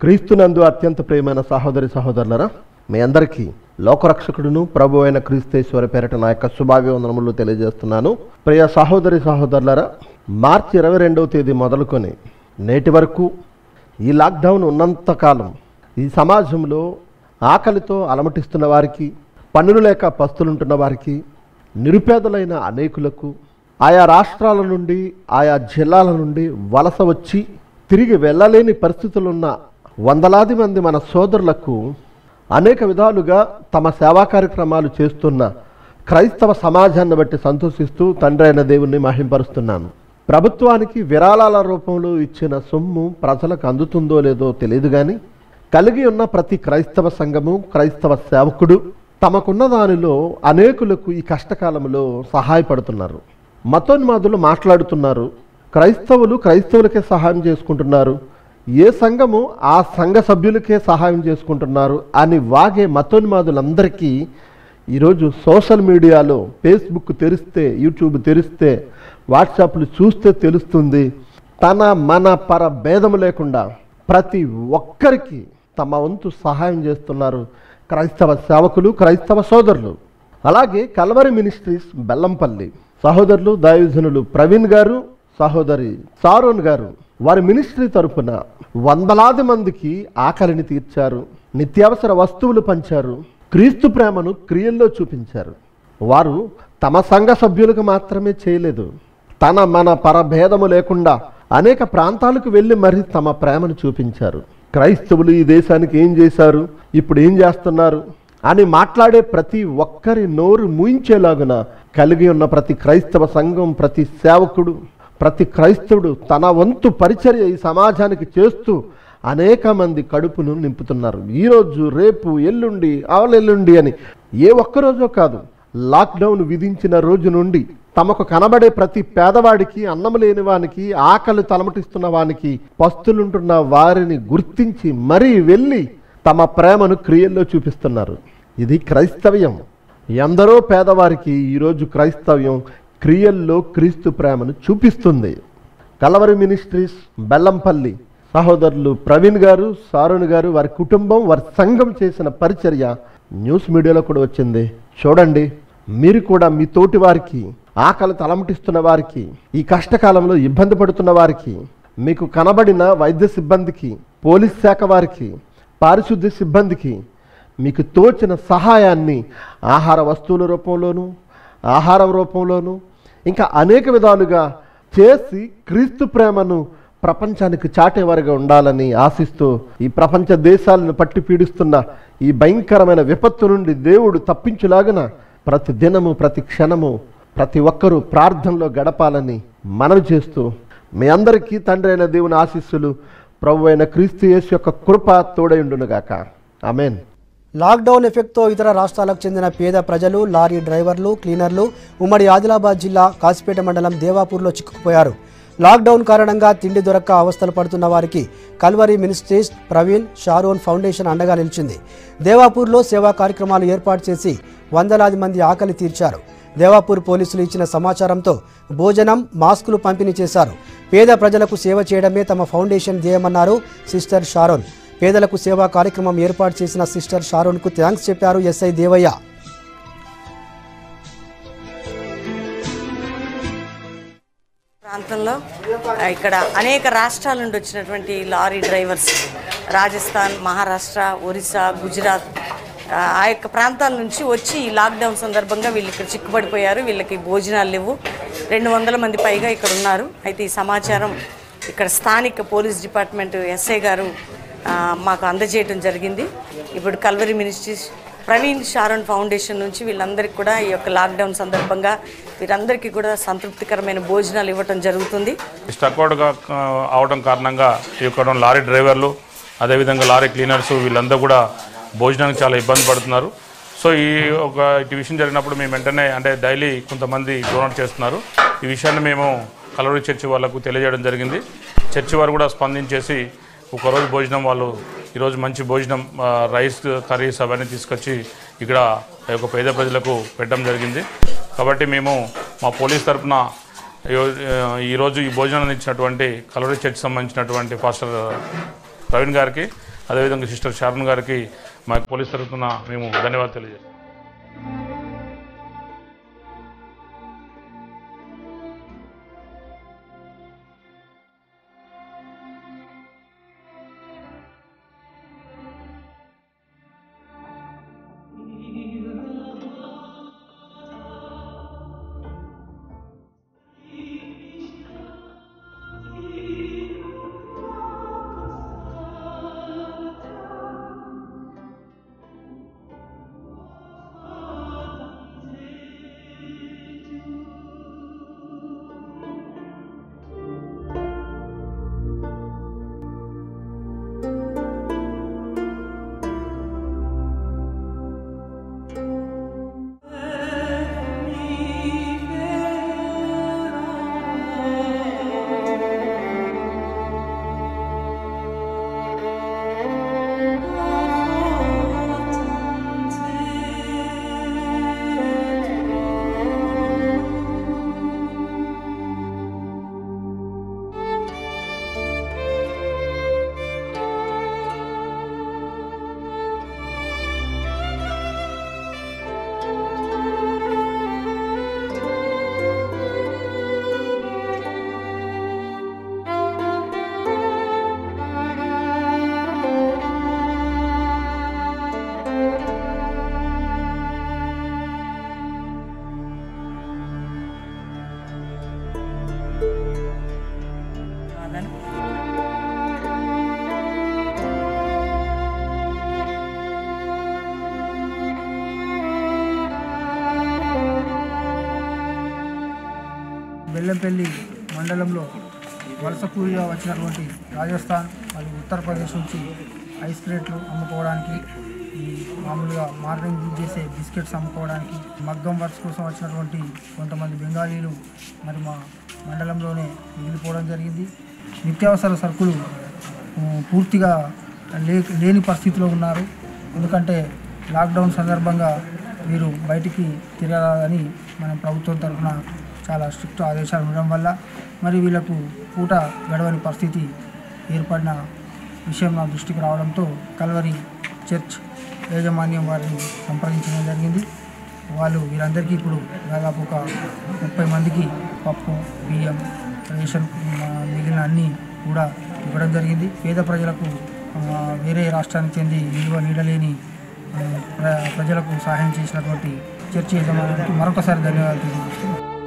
క్రీస్తునందు అత్యంత ప్రియమైన సహోదరి సహోదరులరా మీ అందరికీ లోకరక్షకుడును ప్రభు అయిన క్రీస్తేశ్వర పేరట నా యొక్క శుభాభివందనములు తెలియజేస్తున్నాను ప్రియ సహోదరి సహోదరులరా మార్చి ఇరవై రెండవ తేదీ మొదలుకొని నేటి వరకు ఈ లాక్డౌన్ ఉన్నంతకాలం ఈ సమాజంలో ఆకలితో అలమటిస్తున్న వారికి పన్నులు లేక పస్తులుంటున్న వారికి నిరుపేదలైన అనేకులకు ఆయా రాష్ట్రాల నుండి ఆయా జిల్లాల నుండి వలస వచ్చి తిరిగి వెళ్ళలేని పరిస్థితులున్న వందలాది మంది మన సోదరులకు అనేక విధాలుగా తమ సేవా కార్యక్రమాలు చేస్తున్న క్రైస్తవ సమాజాన్ని బట్టి సంతోషిస్తూ తండ్రి అయిన దేవుణ్ణి మహింపరుస్తున్నాను ప్రభుత్వానికి విరాళాల రూపంలో ఇచ్చిన సొమ్ము ప్రజలకు అందుతుందో లేదో తెలియదు కానీ కలిగి ఉన్న ప్రతి క్రైస్తవ సంఘము క్రైస్తవ సేవకుడు తమకున్న దానిలో అనేకులకు ఈ కష్టకాలంలో సహాయపడుతున్నారు మతోన్మాదులు మాట్లాడుతున్నారు క్రైస్తవులు క్రైస్తవులకే సహాయం చేసుకుంటున్నారు ఏ సంఘము ఆ సంఘ సభ్యులకే సహాయం చేసుకుంటున్నారు అని వాగే మతోన్మాదులందరికీ ఈరోజు సోషల్ మీడియాలో ఫేస్బుక్ తెరిస్తే యూట్యూబ్ తెరిస్తే వాట్సాప్లు చూస్తే తెలుస్తుంది తన మన పర భేదము లేకుండా ప్రతి ఒక్కరికి తమ వంతు సహాయం చేస్తున్నారు క్రైస్తవ సేవకులు క్రైస్తవ సోదరులు అలాగే కల్వరి మినిస్ట్రీస్ బెల్లంపల్లి సహోదరులు దైవజనులు ప్రవీణ్ గారు సహోదరి సారోన్ గారు వారి మినిస్ట్రీ తరపున వందలాది మందికి ఆకలిని తీర్చారు నిత్యావసర వస్తువులు పంచారు క్రీస్తు ప్రేమను క్రియల్లో చూపించారు వారు తమ సంఘ సభ్యులకు మాత్రమే చేయలేదు తన మన పరభేదము లేకుండా అనేక ప్రాంతాలకు వెళ్ళి మరి తమ ప్రేమను చూపించారు క్రైస్తవులు ఈ దేశానికి ఏం చేశారు ఇప్పుడు ఏం చేస్తున్నారు అని మాట్లాడే ప్రతి ఒక్కరి నోరు మూయించేలాగున కలిగి ఉన్న ప్రతి క్రైస్తవ సంఘం ప్రతి సేవకుడు ప్రతి క్రైస్తవుడు తన వంతు పరిచర్య ఈ సమాజానికి చేస్తూ అనేక మంది కడుపును నింపుతున్నారు ఈరోజు రేపు ఎల్లుండి అవలెల్లుండి అని ఏ ఒక్కరోజో కాదు లాక్డౌన్ విధించిన రోజు నుండి తమకు కనబడే ప్రతి పేదవాడికి అన్నం లేని వానికి ఆకలి తలమటిస్తున్న వానికి పస్తులుంటున్న వారిని గుర్తించి మరీ వెళ్ళి తమ ప్రేమను క్రియల్లో చూపిస్తున్నారు ఇది క్రైస్తవ్యం ఎందరో పేదవారికి ఈరోజు క్రైస్తవ్యం క్రియల్లో క్రీస్తు ప్రేమను చూపిస్తుంది కలవరి మినిస్ట్రీస్ బెల్లంపల్లి సహోదరులు ప్రవీణ్ గారు సారుణ్ గారు వారి కుటుంబం వారి సంఘం చేసిన పరిచర్య న్యూస్ మీడియాలో కూడా వచ్చింది చూడండి మీరు కూడా మీ తోటి వారికి ఆకలి తలమటిస్తున్న వారికి ఈ కష్టకాలంలో ఇబ్బంది పడుతున్న వారికి మీకు కనబడిన వైద్య సిబ్బందికి పోలీస్ శాఖ వారికి పారిశుద్ధ్య సిబ్బందికి మీకు తోచిన సహాయాన్ని ఆహార వస్తువుల రూపంలోనూ ఆహారం రూపంలోనూ ఇంకా అనేక విధాలుగా చేసి క్రీస్తు ప్రేమను ప్రపంచానికి చాటేవారిగా ఉండాలని ఆశిస్తూ ఈ ప్రపంచ దేశాలను పట్టి పీడిస్తున్న ఈ భయంకరమైన విపత్తు నుండి దేవుడు తప్పించులాగన ప్రతి దినము ప్రతి క్షణము ప్రతి ఒక్కరూ ప్రార్థనలో గడపాలని మనవి చేస్తూ మీ అందరికీ తండ్రి అయిన దేవుని ఆశీస్సులు ప్రభు అయిన క్రీస్తు యేసు యొక్క కృప తోడైండునుగాక ఆమెన్ లాక్డౌన్ ఎఫెక్ట్తో ఇతర రాష్ట్రాలకు చెందిన పేద ప్రజలు లారీ డ్రైవర్లు క్లీనర్లు ఉమ్మడి ఆదిలాబాద్ జిల్లా కాసిపేట మండలం దేవాపూర్లో చిక్కుకుపోయారు లాక్డౌన్ కారణంగా తిండి దొరక్క అవస్థలు పడుతున్న వారికి Calvary ministries Praveen Sharon foundation అండగా నిలిచింది దేవాపూర్లో సేవా కార్యక్రమాలు ఏర్పాటు చేసి వందలాది మంది ఆకలి తీర్చారు దేవాపూర్ పోలీసులు ఇచ్చిన సమాచారంతో భోజనం మాస్కులు పంపిణీ చేశారు పేద ప్రజలకు సేవ చేయడమే తమ ఫౌండేషన్ ధ్యేయమన్నారు సిస్టర్ షారోన్ పేదలకు సేవా కార్యక్రమం ఏర్పాటు చేసిన సిస్టర్ షారోన్కు థ్యాంక్స్ చెప్పారు ఎస్ఐ దేవయ్య ప్రాంతంలో ఆ, ఇక్కడ అనేక రాష్ట్రాల నుండి వచ్చినటువంటి లారీ డ్రైవర్స్ రాజస్థాన్ మహారాష్ట్ర ఒరిస్సా గుజరాత్ ఆ, ఆ యొక్క ప్రాంతాల నుంచి వచ్చి ఈ లాక్డౌన్ సందర్భంగా వీళ్ళు ఇక్కడ చిక్కుపడిపోయారు వీళ్ళకి భోజనాలు లేవు రెండు వందల మంది పైగా ఇక్కడ ఉన్నారు అయితే ఈ సమాచారం ఇక్కడ స్థానిక పోలీస్ డిపార్ట్మెంట్ ఎస్ఐ గారు ఆ, మాకు అందజేయడం జరిగింది ఇప్పుడు Calvary ministries Praveen Sharon foundation నుంచి వీళ్ళందరికీ కూడా ఈ యొక్క లాక్డౌన్ సందర్భంగా వీరందరికీ కూడా సంతృప్తికరమైన భోజనాలు ఇవ్వటం జరుగుతుంది స్టక్అవుట్గా అవడం కారణంగా ఇక్కడ ఉన్న లారీ డ్రైవర్లు అదేవిధంగా లారీ క్లీనర్స్ వీళ్ళందరూ కూడా భోజనానికి చాలా ఇబ్బంది పడుతున్నారు సో ఈ ఒక ఇటు విషయం జరిగినప్పుడు మేము వెంటనే అంటే డైలీ కొంతమంది డోనేట్ చేస్తున్నారు ఈ విషయాన్ని మేము కలవరి చర్చి వాళ్ళకు తెలియజేయడం జరిగింది చర్చి వారు కూడా స్పందించేసి ఒకరోజు భోజనం వాళ్ళు ఈరోజు మంచి భోజనం ఆ, రైస్ కర్రీస్ అవన్నీ తీసుకొచ్చి ఇక్కడ ఈ యొక్క పేద ప్రజలకు పెట్టడం జరిగింది కాబట్టి మేము మా పోలీస్ తరఫున ఈ- ఈరోజు ఈ భోజనాన్ని ఇచ్చినటువంటి కలవరి చర్చ్ సంబంధించినటువంటి పాస్టర్ ప్రవీణ్ గారికి అదేవిధంగా సిస్టర్ షారన్ గారికి మా పోలీస్ తరఫున మేము ధన్యవాదాలు తెలియజేస్తాం బెల్లంపల్లి మండలంలో వలస కూలిగా వచ్చినటువంటి రాజస్థాన్ మరియు ఉత్తరప్రదేశ్ నుంచి ఐస్ ప్లేట్లు అమ్ముకోవడానికి ఈ మామూలుగా మార్నింగ్ యూజ్ చేసే బిస్కెట్స్ అమ్ముకోవడానికి మగ్గం వర్క్స్ కోసం వచ్చినటువంటి కొంతమంది బెంగాలీలు మరి మా మండలంలోనే మిగిలిపోవడం జరిగింది నిత్యావసర సరుకులు ఆ, పూర్తిగా లే లేని పరిస్థితిలో ఉన్నారు ఎందుకంటే లాక్డౌన్ సందర్భంగా వీరు బయటికి తిరగాలని మన ప్రభుత్వం తరఫున చాలా స్ట్రిక్ట్ ఆదేశాలు ఉండడం వల్ల మరి వీళ్ళకు పూట గడవని పరిస్థితి ఏర్పడిన విషయం నా దృష్టికి రావడంతో కల్వరి చర్చ్ యాజమాన్యం వారిని సంప్రదించడం జరిగింది వాళ్ళు వీరందరికీ ఇప్పుడు దాదాపు ఒక ముప్పై మందికి పప్పు బియ్యం రేషన్ ఆ, మిగిలిన అన్నీ కూడా ఇవ్వడం జరిగింది పేద ప్రజలకు ఆ, వేరే రాష్ట్రానికి చెంది విలువ నీడలేని ఆ, ప్ర- ప్రజలకు సహాయం చేసినటువంటి చర్చ్ యజమానికి మరొకసారి ధన్యవాదాలు తెలియజేస్తున్నాను